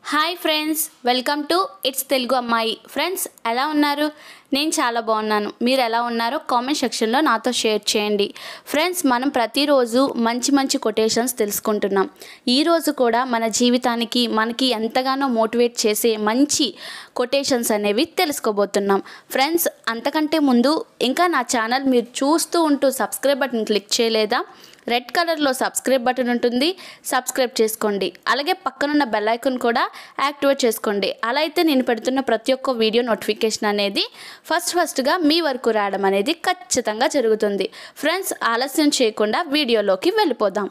hi friends welcome to its Telugu అమ్మాయి friends ఎలా ఉన్నారు నేను చాలా బాగున్నాను మీరు ఎలా ఉన్నారో కామెంట్ సెక్షన్లో నాతో షేర్ చేయండి ఫ్రెండ్స్ మనం ప్రతిరోజు మంచి మంచి కొటేషన్స్ తెలుసుకుంటున్నాం ఈరోజు కూడా మన జీవితానికి మనకి ఎంతగానో మోటివేట్ చేసే మంచి కొటేషన్స్ అనేవి తెలుసుకోబోతున్నాం ఫ్రెండ్స్ అంతకంటే ముందు ఇంకా నా ఛానల్ మీరు చూస్తూ ఉంటూ సబ్స్క్రైబ్ బటన్ క్లిక్ చేయలేదా రెడ్ కలర్లో సబ్స్క్రైబ్ బటన్ ఉంటుంది సబ్స్క్రైబ్ చేసుకోండి అలాగే పక్కనున్న బెల్ ఐకాన్ కూడా యాక్టివేట్ చేసుకోండి అలా అయితే నేను పెడుతున్న ప్రతి ఒక్క వీడియో నోటిఫికేషన్ అనేది ఫస్ట్ ఫస్ట్గా మీ వరకు రావడం అనేది ఖచ్చితంగా జరుగుతుంది ఫ్రెండ్స్ ఆలస్యం చేయకుండా వీడియోలోకి వెళ్ళిపోదాం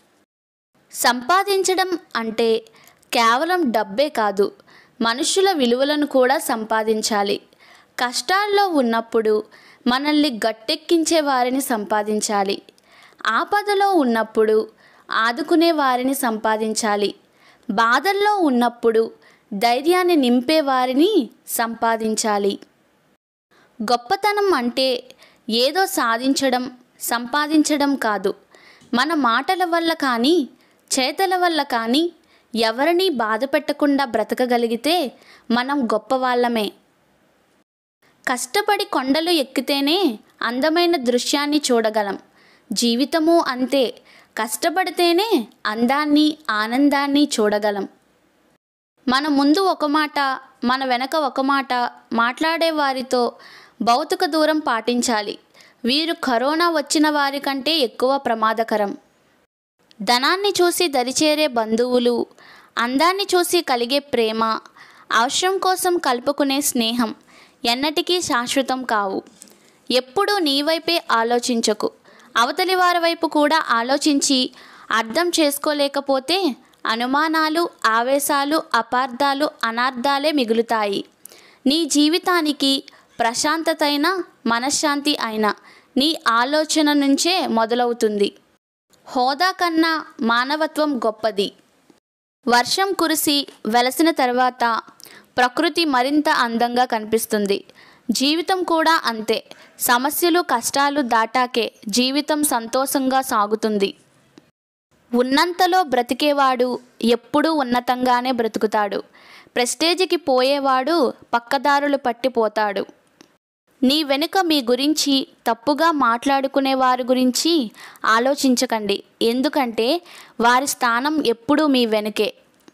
సంపాదించడం అంటే కేవలం డబ్బే కాదు మనుషుల విలువలను కూడా సంపాదించాలి కష్టాల్లో ఉన్నప్పుడు మనల్ని గట్టెక్కించే వారిని సంపాదించాలి ఆపదలో ఉన్నప్పుడు ఆదుకునే వారిని సంపాదించాలి బాధల్లో ఉన్నప్పుడు ధైర్యాన్ని నింపే వారిని సంపాదించాలి గొప్పతనం అంటే ఏదో సాధించడం సంపాదించడం కాదు మన మాటల వల్ల కానీ చేతల వల్ల కానీ ఎవరినీ బాధ పెట్టకుండా బ్రతకగలిగితే మనం గొప్పవాళ్ళమే కష్టపడి కొండలు ఎక్కితేనే అందమైన దృశ్యాన్ని చూడగలం జీవితము అంతే కష్టపడితేనే అందాన్ని ఆనందాన్ని చూడగలం మన ముందు ఒక మాట మన వెనక ఒక మాట మాట్లాడే వారితో భౌతిక దూరం పాటించాలి వీరు కరోనా వచ్చిన వారి కంటే ఎక్కువ ప్రమాదకరం ధనాన్ని చూసి దరిచేరే బంధువులు అందాన్ని చూసి కలిగే ప్రేమ అవసరం కోసం కలుపుకునే స్నేహం ఎన్నటికీ శాశ్వతం కావు ఎప్పుడూ నీ వైపే ఆలోచించకు అవతలి వారి వైపు కూడా ఆలోచించి అర్థం చేసుకోలేకపోతే అనుమానాలు ఆవేశాలు అపార్థాలు అనార్థాలే మిగులుతాయి నీ జీవితానికి ప్రశాంతతైన మనశ్శాంతి అయిన నీ ఆలోచన నుంచే మొదలవుతుంది హోదా కన్నా మానవత్వం గొప్పది వర్షం కురిసి వెలసిన తర్వాత ప్రకృతి మరింత అందంగా కనిపిస్తుంది జీవితం కూడా అంతే సమస్యలు కష్టాలు దాటాకే జీవితం సంతోషంగా సాగుతుంది ఉన్నంతలో బ్రతికేవాడు ఎప్పుడూ ఉన్నతంగానే బ్రతుకుతాడు ప్రెస్టేజ్కి పోయేవాడు పక్కదారులు పట్టిపోతాడు నీ వెనుక మీ గురించి తప్పుగా మాట్లాడుకునే వారి గురించి ఆలోచించకండి ఎందుకంటే వారి స్థానం ఎప్పుడూ మీ వెనుకే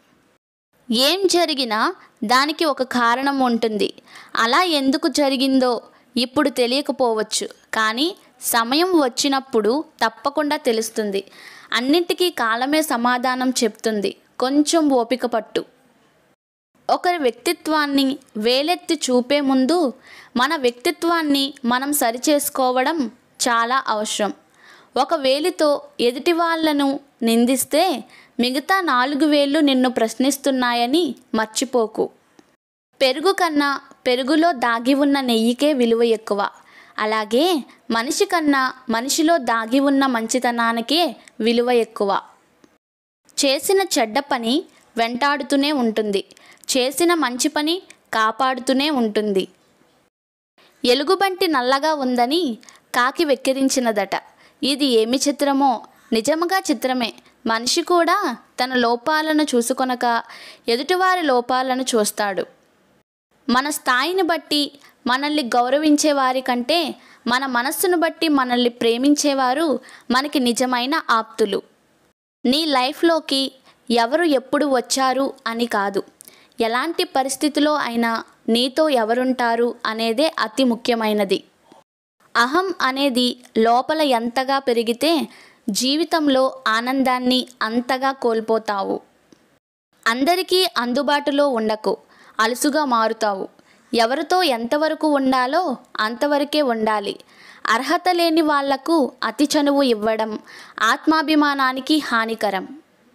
ఏం జరిగినా దానికి ఒక కారణం ఉంటుంది అలా ఎందుకు జరిగిందో ఇప్పుడు తెలియకపోవచ్చు కానీ సమయం వచ్చినప్పుడు తప్పకుండా తెలుస్తుంది అన్నింటికీ కాలమే సమాధానం చెప్తుంది కొంచెం ఓపిక పట్టు ఒకరి వ్యక్తిత్వాన్ని వేలెత్తి చూపే ముందు మన వ్యక్తిత్వాన్ని మనం సరిచేసుకోవడం చాలా అవసరం ఒక వేలితో ఎదుటి వాళ్ళను నిందిస్తే మిగతా నాలుగు వేళ్ళు నిన్ను ప్రశ్నిస్తున్నాయని మర్చిపోకు పెరుగు కన్నా పెరుగులో దాగి ఉన్న నెయ్యికే విలువ ఎక్కువ అలాగే మనిషి కన్నా మనిషిలో దాగి ఉన్న మంచితనానికే విలువ ఎక్కువ చేసిన చెడ్డ పని వెంటాడుతూనే ఉంటుంది చేసిన మంచి పని కాపాడుతూనే ఉంటుంది ఎలుగుబంటి నల్లగా ఉందని కాకి వెక్కిరించినదట ఇది ఏమి చిత్రమో నిజముగా చిత్రమే మనిషి కూడా తన లోపాలను చూసుకొనక ఎదుటివారి లోపాలను చూస్తాడు మన స్థాయిని బట్టి మనల్ని గౌరవించే వారి కంటే మన మనస్సును బట్టి మనల్ని ప్రేమించేవారు మనకి నిజమైన ఆప్తులు నీ లైఫ్లోకి ఎవరు ఎప్పుడు వచ్చారు అని కాదు ఎలాంటి పరిస్థితిలో అయినా నీతో ఎవరుంటారు అనేదే అతి ముఖ్యమైనది అహం అనేది లోపల ఎంతగా పెరిగితే జీవితంలో ఆనందాన్ని అంతగా కోల్పోతావు అందరికీ అందుబాటులో ఉండకు అలుసుగా మారుతావు ఎవరితో ఎంతవరకు ఉండాలో అంతవరకే ఉండాలి అర్హత లేని వాళ్లకు అతి చనువు ఇవ్వడం ఆత్మాభిమానానికి హానికరం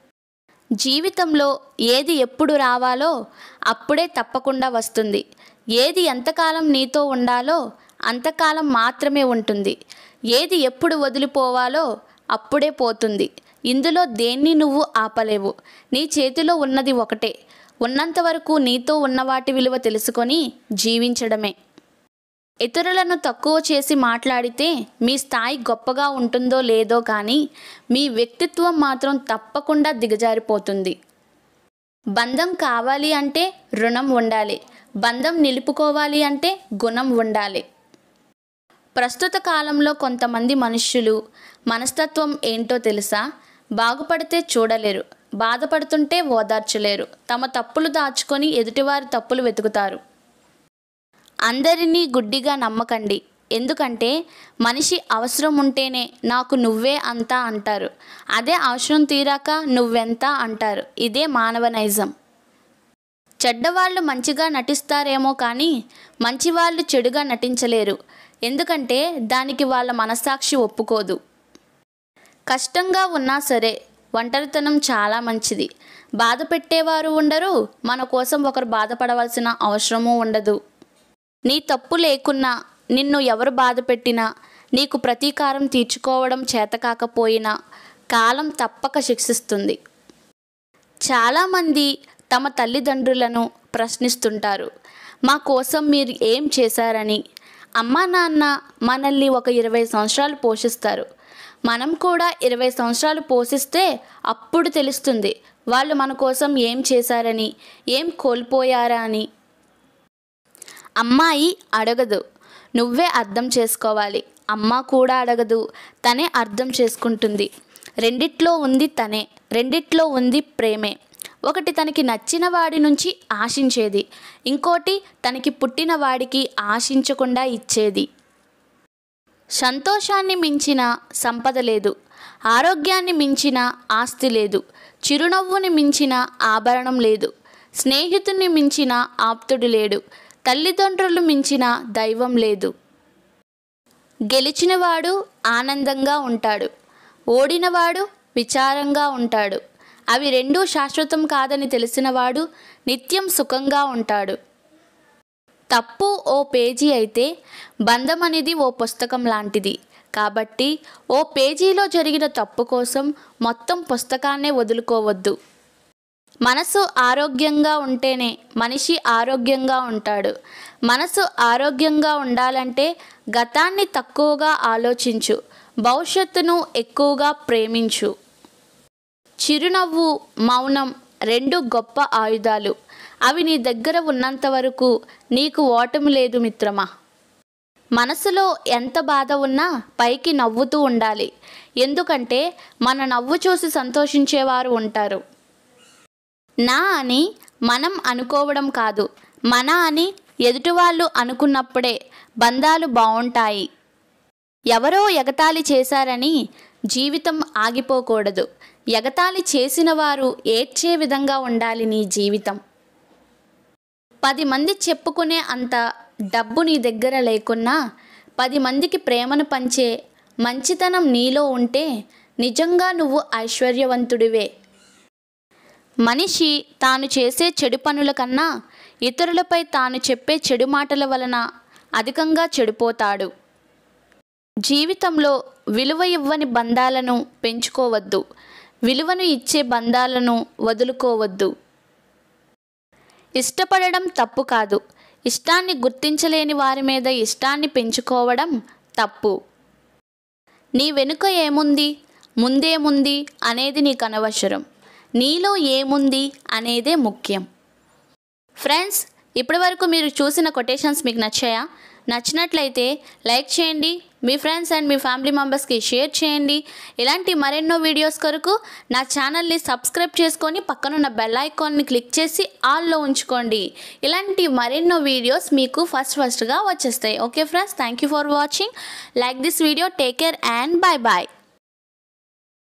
జీవితంలో ఏది ఎప్పుడు రావాలో అప్పుడే తప్పకుండా వస్తుంది ఏది ఎంతకాలం నీతో ఉండాలో అంతకాలం మాత్రమే ఉంటుంది ఏది ఎప్పుడు వదిలిపోవాలో అప్పుడే పోతుంది ఇందులో దేన్ని నువ్వు ఆపలేవు నీ చేతిలో ఉన్నది ఒకటే ఉన్నంత వరకు నీతో ఉన్న వాటి విలువ తెలుసుకొని జీవించడమే ఇతరులను తక్కువ చేసి మాట్లాడితే మీ స్థాయి గొప్పగా ఉంటుందో లేదో కానీ మీ వ్యక్తిత్వం మాత్రం తప్పకుండా దిగజారిపోతుంది బంధం కావాలి అంటే రుణం ఉండాలి బంధం నిలుపుకోవాలి అంటే గుణం ఉండాలి ప్రస్తుత కాలంలో కొంతమంది మనుష్యులు మనస్తత్వం ఏంటో తెలుసా బాగుపడితే చూడలేరు బాధపడుతుంటే ఓదార్చలేరు తమ తప్పులు దాచుకొని ఎదుటివారి తప్పులు వెతుకుతారు అందరినీ గుడ్డిగా నమ్మకండి ఎందుకంటే మనిషి అవసరం ఉంటేనే నాకు నువ్వే అంతా అంటారు అదే అవసరం తీరాక నువ్వెంత అంటారు ఇదే మానవ నైజం చెడ్డవాళ్ళు మంచిగా నటిస్తారేమో కానీ మంచివాళ్ళు చెడుగా నటించలేరు ఎందుకంటే దానికి వాళ్ళ మనస్సాక్షి ఒప్పుకోదు కష్టంగా ఉన్నా సరే ఒంటరితనం చాలా మంచిది బాధ పెట్టేవారు ఉండరు మన కోసం ఒకరు బాధపడవలసిన అవసరమూ ఉండదు నీ తప్పు లేకున్నా నిన్ను ఎవరు బాధ పెట్టినా నీకు ప్రతీకారం తీర్చుకోవడం చేతకాకపోయినా కాలం తప్పక శిక్షిస్తుంది చాలామంది తమ తల్లిదండ్రులను ప్రశ్నిస్తుంటారు మా కోసం మీరు ఏం చేశారని అమ్మా నాన్న మనల్ని ఒక ఇరవై సంవత్సరాలు పోషిస్తారు మనం కూడా ఇరవై సంవత్సరాలు పోషిస్తే అప్పుడు తెలుస్తుంది వాళ్ళు మన కోసం ఏం చేశారని ఏం కోల్పోయారా అని అమ్మాయి అడగదు నువ్వే అర్థం చేసుకోవాలి అమ్మ కూడా అడగదు తనే అర్థం చేసుకుంటుంది రెండిట్లో ఉంది తనే రెండిట్లో ఉంది ప్రేమే ఒకటి తనకి నచ్చిన వాడి నుంచి ఆశించేది ఇంకోటి తనకి పుట్టిన వాడికి ఆశించకుండా ఇచ్చేది సంతోషాన్ని మించిన సంపద లేదు ఆరోగ్యాన్ని మించిన ఆస్తి లేదు చిరునవ్వుని మించిన ఆభరణం లేదు స్నేహితుని మించిన ఆప్తుడు లేడు తల్లిదండ్రులు మించిన దైవం లేదు గెలిచినవాడు ఆనందంగా ఉంటాడు ఓడినవాడు విచారంగా ఉంటాడు అవి రెండూ శాశ్వతం కాదని తెలిసినవాడు నిత్యం సుఖంగా ఉంటాడు తప్పు ఓ పేజీ అయితే బంధం అనేది ఓ పుస్తకం లాంటిది కాబట్టి ఓ పేజీలో జరిగిన తప్పు కోసం మొత్తం పుస్తకాన్నే వదులుకోవద్దు మనసు ఆరోగ్యంగా ఉంటేనే మనిషి ఆరోగ్యంగా ఉంటాడు మనసు ఆరోగ్యంగా ఉండాలంటే గతాన్ని తక్కువగా ఆలోచించు భవిష్యత్తును ఎక్కువగా ప్రేమించు చిరునవ్వు మౌనం రెండు గొప్ప ఆయుధాలు అవి నీ దగ్గర ఉన్నంత వరకు నీకు ఓటమి లేదు మిత్రమా మనసులో ఎంత బాధ ఉన్నా పైకి నవ్వుతూ ఉండాలి ఎందుకంటే మన నవ్వు చూసి సంతోషించేవారు ఉంటారు నా అని మనం అనుకోవడం కాదు మన అని ఎదుటివాళ్ళు అనుకున్నప్పుడే బంధాలు బాగుంటాయి ఎవరో ఎగతాళి చేశారని జీవితం ఆగిపోకూడదు ఎగతాళి చేసిన వారు ఏడ్చే విధంగా ఉండాలి నీ జీవితం పది మంది చెప్పుకునే అంత డబ్బు నీ దగ్గర లేకున్నా పది మందికి ప్రేమను పంచే మంచితనం నీలో ఉంటే నిజంగా నువ్వు ఐశ్వర్యవంతుడివే మనిషి తాను చేసే చెడు పనుల కన్నా ఇతరులపై తాను చెప్పే చెడు మాటల వలన అధికంగా చెడిపోతాడు జీవితంలో విలువ ఇవ్వని బంధాలను పెంచుకోవద్దు విలువను ఇచ్చే బంధాలను వదులుకోవద్దు ఇష్టపడడం తప్పు కాదు ఇష్టాన్ని గుర్తించలేని వారి మీద ఇష్టాన్ని పెంచుకోవడం తప్పు నీ వెనుక ఏముంది ముందేముంది అనేది నీకు అనవసరం నీలో ఏముంది అనేదే ముఖ్యం ఫ్రెండ్స్ ఇప్పటి వరకు మీరు చూసిన కొటేషన్స్ మీకు నచ్చాయా నచ్చినట్లయితే లైక్ చేయండి మీ ఫ్రెండ్స్ అండ్ మీ ఫ్యామిలీ మెంబర్స్కి షేర్ చేయండి ఇలాంటి మరెన్నో వీడియోస్ కొరకు నా ఛానల్ని సబ్స్క్రైబ్ చేసుకొని పక్కనున్న బెల్ ఐకాన్ని క్లిక్ చేసి ఆల్లో ఉంచుకోండి ఇలాంటి మరెన్నో వీడియోస్ మీకు ఫస్ట్ ఫస్ట్గా వచ్చేస్తాయి okay friends thank you for watching like this video take care and bye bye